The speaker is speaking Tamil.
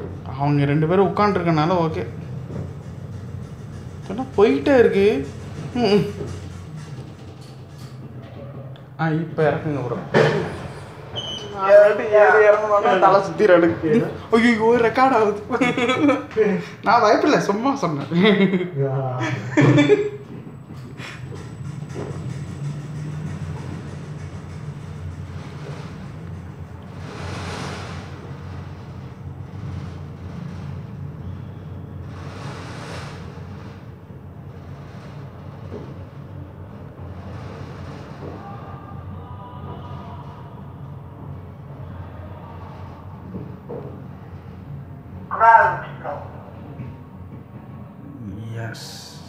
அவங்க ரெண்டு பேரும் உட்காண்ட்ருக்கனால ஓகே சொன்னா போயிட்டே இருக்கு ம். ஆ இப்போ இறக்குங்க ப்ரோ தலை சுத்தி எடுக்கு ஐயோ ரெக்கார்ட் ஆகுது நான் பயப்படல சும்மா சொன்னேன் Ground floor. எஸ்